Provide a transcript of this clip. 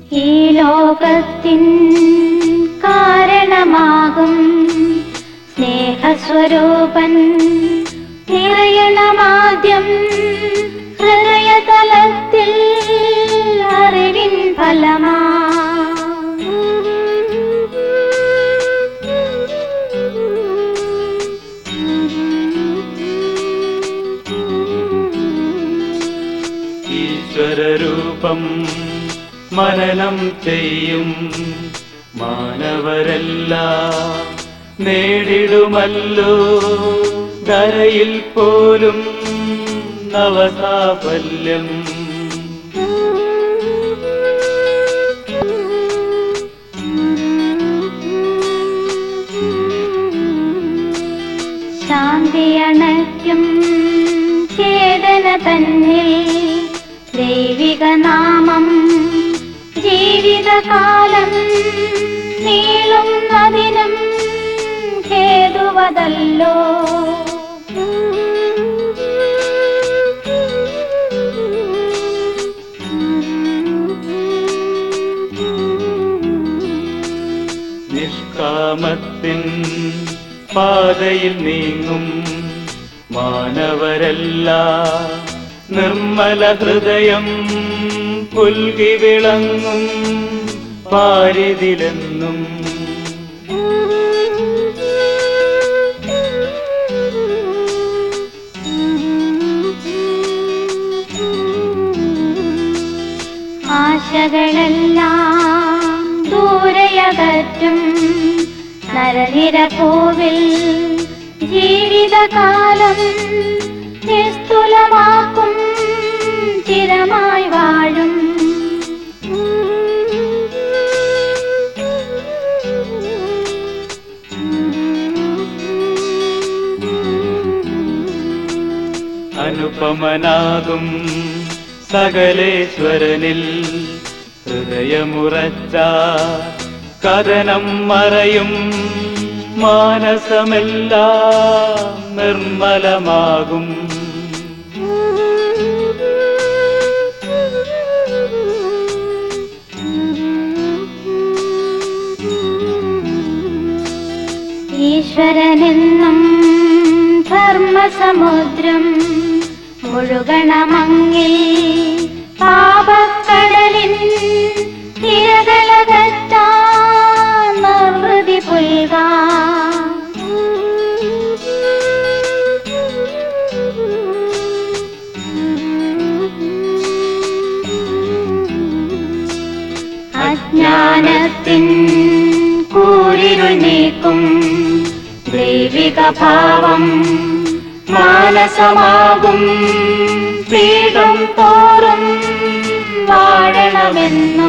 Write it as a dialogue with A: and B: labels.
A: ഈ ലോകത്തിൻ കാരണമാകും സ്നേഹസ്വരൂപൻ നിറയണമാദ്യം ഹൃദയതലത്തിൽ അറിവിൻ ഫലമാ
B: ഈശ്വരരൂപം മനനം ചെയ്യും മാനവരെല്ലാം നേടിടുമല്ലോ ധരയിൽ പോലും നവസാഫല്യം
A: ശാന്തിയണയ്ക്കും ചേതന തന്നിൽ ദൈവിക നാമം ജീവിതകാലം നീളുന്നതിനും ഹേതുവതല്ലോ
B: നിഷ്കാമത്തിൻ പാതയിൽ നീങ്ങും മാനവരെല്ലാം നിർമ്മല ഹൃദയം പുൽകി വിളങ്ങും പാരിതിലെന്നും
A: ആശകളെല്ലാം ദൂരയകറ്റും നരനിരപ്പൂവിൽ ജീവിതകാലം നിസ്തുലമാക്കും ചിരമായി വാഴും
B: അനുപമനാകും സകലേശ്വരനിൽ ഹൃദയമുറച്ച കഥനം മറയും മാനസമെല്ലാം നിർമ്മലമാകും
A: ഈശ്വരനെന്നും ധർമ്മസമുദ്രം മുഴുകണമങ്ങിൽ പാപക്കടലിൻ തിരകളകറ്റാൻ നിർവൃതി പുൽകാ അജ്ഞാനത്തിൻ കൂരിരുൾ നീക്കും ദൈവിക ഭാവം മാനസമാകും പീഠം തോറും വാഴണമെന്നും